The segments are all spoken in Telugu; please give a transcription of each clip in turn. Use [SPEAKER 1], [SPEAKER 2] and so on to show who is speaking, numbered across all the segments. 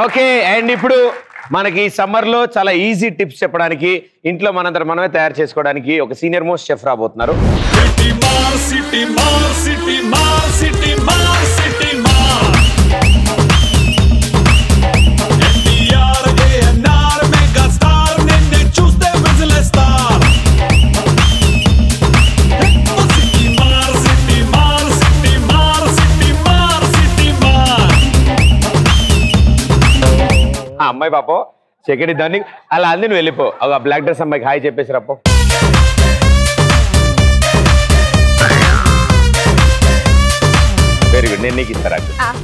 [SPEAKER 1] ఓకే అండ్ ఇప్పుడు మనకి సమ్మర్ లో చాలా ఈజీ టిప్స్ చెప్పడానికి ఇంట్లో మనందరం మనమే తయారు చేసుకోవడానికి ఒక సీనియర్ మోస్ట్ చెఫ్ రాబోతున్నారు
[SPEAKER 2] సిటీ మార్ సిటీ మార్ సిటీ మార్ సిటీ మార్ సిటీ మార్ ఎన్టీఆర్ ఏఎన్ఆర్ మెగా స్టార్ నిన్నే చూస్తే విజిలేస్తార్ సిటీ మార్ సిటీ మార్ సిటీ మార్ సిటీ మార్ సిటీ మార్
[SPEAKER 1] ఆ అమ్మాయి పాపం సెకండ్ దాన్ని అలా అంది నువ్వు వెళ్ళిపో ఒక బ్లాక్ డ్రెస్ అమ్మాయికి హాయ్ చెప్పేసి రప్పో వెరీ గుడ్ నేను నీకు ఇస్తారా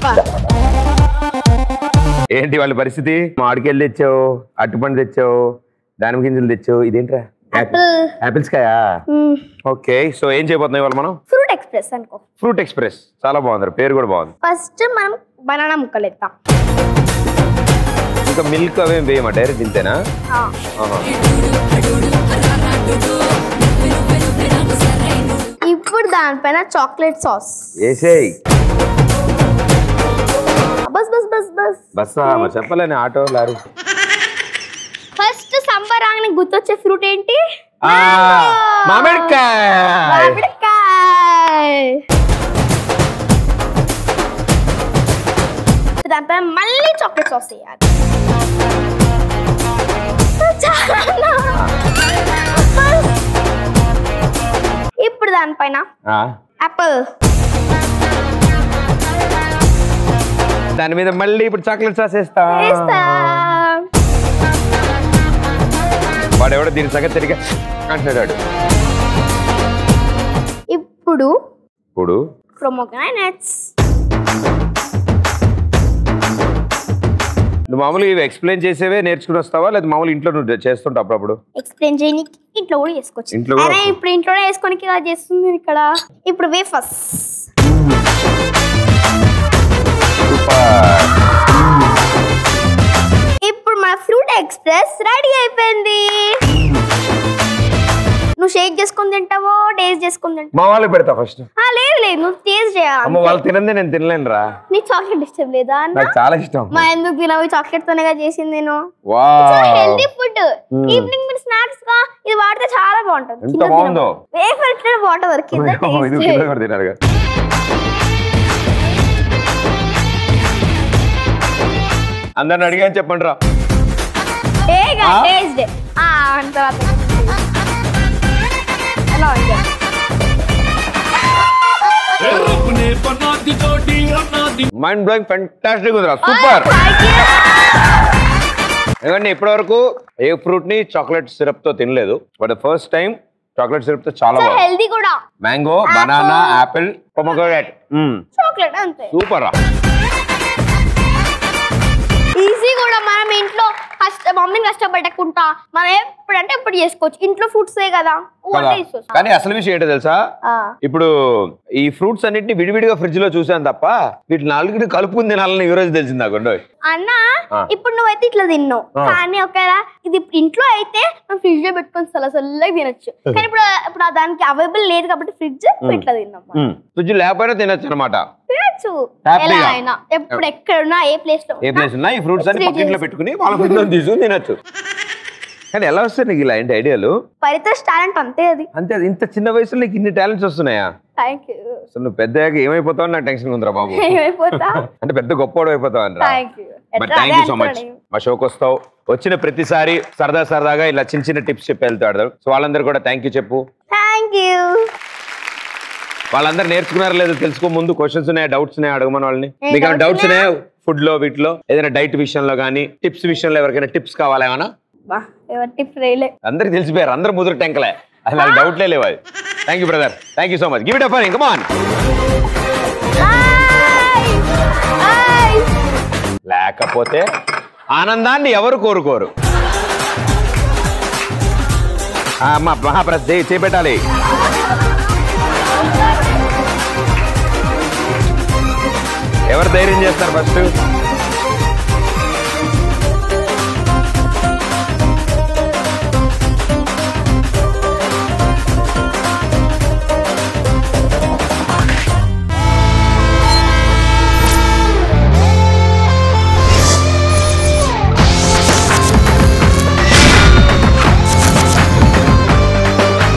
[SPEAKER 1] ఏంటి వాళ్ళ పరిస్థితి మామిడికాయలు తెచ్చావు అట్టుపండు తెచ్చావు దానిమ్మ గింజలు తెచ్చావు ఇదేంట్రా యాపిల్స్ కాయా ఓకే సో ఏం చేయబోతున్నాయి వాళ్ళు మనం
[SPEAKER 3] ఫ్రూట్ ఎక్స్ప్రెస్ అనుకో
[SPEAKER 1] ఫ్రూట్ ఎక్స్ప్రెస్ చాలా బాగుంది పేరు కూడా బాగుంది
[SPEAKER 3] ఫస్ట్ మనం బనానా ముక్కలు ఎత్తాం
[SPEAKER 1] ఇంకా మిల్క్ అవేం వేయమా డైరెక్ట్ ఇంతేనా ఆహా.
[SPEAKER 3] ఇప్పుడు దానిపైన చాక్లెట్ సాస్
[SPEAKER 1] వేసేయ్
[SPEAKER 3] బస్ బస్ బస్ బస్
[SPEAKER 1] బస్సా మరి చెప్పలేని ఆటో లారీ
[SPEAKER 3] ఫస్ట్ సంబరాన్ని గుర్తొచ్చే ఫ్రూట్ ఏంటి
[SPEAKER 1] ఆ, మామిడికాయ
[SPEAKER 3] మామిడికాయ దానిపైన మళ్ళీ చాక్లెట్ సాస్ వేయాలి చాలా. ఇప్పుడు దానిపైన
[SPEAKER 1] ఆ,
[SPEAKER 3] యాపిల్
[SPEAKER 1] దాని మీద మళ్ళీ ఇప్పుడు చాక్లెట్ సాస్ వేస్తా
[SPEAKER 3] వేస్తా
[SPEAKER 1] వాడు ఎవడో దీని సంగతి తిరిగి అంటున్నాడు
[SPEAKER 3] ఇప్పుడు
[SPEAKER 1] ఇప్పుడు
[SPEAKER 3] ప్రొమోగ్రానైట్స్
[SPEAKER 1] నువ్వు మామూలుగా ఇవి ఎక్స్ప్లెయిన్ చేసేవే నేర్చుకుని వస్తావా లేదా మామూలు ఇంట్లో నువ్వు చేస్తుంటావు అప్పుడప్పుడు
[SPEAKER 3] ఎక్స్ప్లెయిన్ చేయడానికి ఇంట్లో కూడా చేసుకోవచ్చు
[SPEAKER 1] ఇంట్లో కూడా
[SPEAKER 3] అరే ఇప్పుడు ఇంట్లోనే వేసుకోనికి ఇలా చేస్తుంది ఇక్కడ ఇప్పుడు వేఫస్
[SPEAKER 1] సూపర్
[SPEAKER 3] ఇప్పుడు మన ఫ్రూట్ ఎక్స్ప్రెస్ రెడీ అయిపోయింది నువ్వు షేక్ చేసుకొని తింటావో టేస్ట్ చేసుకొని తింటావో
[SPEAKER 1] మా వాళ్ళకి పెడతా ఫస్ట్
[SPEAKER 3] ఆ, లేదు లేదు నువ్వు టేస్ట్
[SPEAKER 1] అమ్మ
[SPEAKER 3] చేయాలి
[SPEAKER 1] వాళ్ళు తినందే నేను తినలేను రా
[SPEAKER 3] నీ చాక్లెట్ ఇష్టం లేదా అన్న
[SPEAKER 1] నాకు చాలా ఇష్టం
[SPEAKER 3] మా ఎందుకు తినవు చాక్లెట్ తోనేగా చేసింది నేను
[SPEAKER 1] వా
[SPEAKER 3] హెల్దీ ఫుడ్ ఈవినింగ్ మీరు స్నాక్స్ గా ఇది వాడితే చాలా బాగుంటుంది
[SPEAKER 1] ఎంత బాగుందో.
[SPEAKER 3] వేఫర్ ఇట్లా బాగుంటుంది కింద
[SPEAKER 1] ఇది
[SPEAKER 3] taste.
[SPEAKER 1] కింద కూడా తినాలిగా అందరిని అడిగాని చెప్పండి రా
[SPEAKER 3] ఏగా
[SPEAKER 1] ఆ?
[SPEAKER 3] టేస్ట్ ఆ అంత తర్వాత ఎలా ఉంది
[SPEAKER 2] अपने बना दी जोड़ी बना दी
[SPEAKER 1] మైండ్ బ్లోయింగ్ ఫెంటాస్టిక్ ఉందిరా సూపర్ ఎందుకంటే ఇప్పటి వరకు ఏ ఫ్రూట్ ని చాక్లెట్ సిరప్ తో తినలేదు but first time chocolate syrup తో చాలా బాగుంది
[SPEAKER 3] హెల్దీ కూడా
[SPEAKER 1] mango banana apple pomegranate
[SPEAKER 3] chocolate అంతే
[SPEAKER 1] సూపర్ రా
[SPEAKER 3] ఈజీ కూడా మనం ఇంట్లో కష్ట మమ్మీని కష్టపెట్టకుండా మనం ఎప్పుడంటే ఎప్పుడు చేసుకోవచ్చు ఇంట్లో ఫ్రూట్స్ కదా
[SPEAKER 1] కదా
[SPEAKER 3] వంట చేసుకోవచ్చు
[SPEAKER 1] కానీ అసలు విషయం ఏంటో తెలుసా
[SPEAKER 3] ఆ.
[SPEAKER 1] ఇప్పుడు ఈ ఫ్రూట్స్ అన్నిటిని విడివిడిగా ఫ్రిడ్జ్ లో చూసాను తప్ప వీటి నాలుగుని కలుపుకుని తినాలని ఈ రోజు తెలిసింది నాకు
[SPEAKER 3] అన్న
[SPEAKER 1] ఆ.
[SPEAKER 3] ఇప్పుడు నువ్వైతే ఇట్లా తిన్నావు
[SPEAKER 1] ఆ.
[SPEAKER 3] కానీ ఒకవేళ ఇది ఇప్పుడు ఇంట్లో అయితే మనం ఫ్రిడ్జ్ లో పెట్టుకొని చల్ల చల్లగా తినొచ్చు కానీ ఇప్పుడు ఇప్పుడు ఆ దానికి అవైలబుల్ లేదు కాబట్టి ఫ్రిడ్జ్ ఇట్లా తిన్నాం మనం.
[SPEAKER 1] ఫ్రిడ్జ్ లేకపోయినా తినొచ్చు అనమాట
[SPEAKER 3] తినొచ్చు
[SPEAKER 1] Happy
[SPEAKER 3] ఎలా
[SPEAKER 1] గా.
[SPEAKER 3] అయినా ఎప్పుడు ఎక్కడున్నా ఏ ప్లేస్ లో
[SPEAKER 1] ఏ ప్లేస్ ఉన్నా ఈ ఫ్రూట్స్ అన్ని
[SPEAKER 3] Fridge
[SPEAKER 1] పక్కింట్లో పెట్టుకుని వాళ్ళ ఫ్రిడ్జ్ తీసుకుని తినొచ్చు కానీ ఎలా వస్తాయి నీకు ఇలాంటి ఐడియాలు
[SPEAKER 3] పరితోష్ టాలెంట్ అంతే అది
[SPEAKER 1] అంతే అది ఇంత చిన్న వయసులో నీకు ఇన్ని టాలెంట్స్ వస్తున్నాయా
[SPEAKER 3] థ్యాంక్ యూ
[SPEAKER 1] అసలు నువ్వు పెద్ద అయ్యాక ఏమైపోతావు అని నాకు టెన్షన్ ఉందిరా బాబు
[SPEAKER 3] ఏమైపోతా
[SPEAKER 1] అంటే పెద్ద గొప్పవాడు అయిపోతావు అని
[SPEAKER 3] thank you
[SPEAKER 1] but thank you so much మా షోకి వస్తావు వచ్చిన ప్రతిసారి సరదా సరదాగా ఇలా చిన్న చిన్న టిప్స్ చెప్పి వెళ్తాడు సో వాళ్ళందరూ కూడా థ్యాంక్ యూ చెప్పు
[SPEAKER 3] థ్యాంక్ యూ
[SPEAKER 1] వాళ్ళందరూ నేర్చుకున్నారో లేదో తెలుసుకో ముందు క్వశ్చన్స్ ఉన్నాయా డౌట్స్ ఉన్నాయా అడగమని వాళ్ళని
[SPEAKER 3] ఏ
[SPEAKER 1] మీకు
[SPEAKER 3] doubts
[SPEAKER 1] డౌట్స్
[SPEAKER 3] ఉన్నాయా?
[SPEAKER 1] ఉన్నాయా ఫుడ్ లో వీటిలో ఏదైనా డైట్ విషయంలో కానీ టిప్స్ విషయంలో ఎవరికైనా టిప్స్ కావాలా ఏమన్నా
[SPEAKER 3] బా ఎవరి టిప్ రేలే
[SPEAKER 1] అందరికి తెలిసిపోయారు అందరు ముదురు టెంకలే అసలు డౌట్లే లేవు అది thank you brother thank you so much give it up ఇంకా మాన్ లేకపోతే ఆనందాన్ని ఎవరు కోరుకోరు ఆ, అమ్మ మహాప్రస్ చేపెట్టాలి ఎవరు ధైర్యం చేస్తారు ఫస్ట్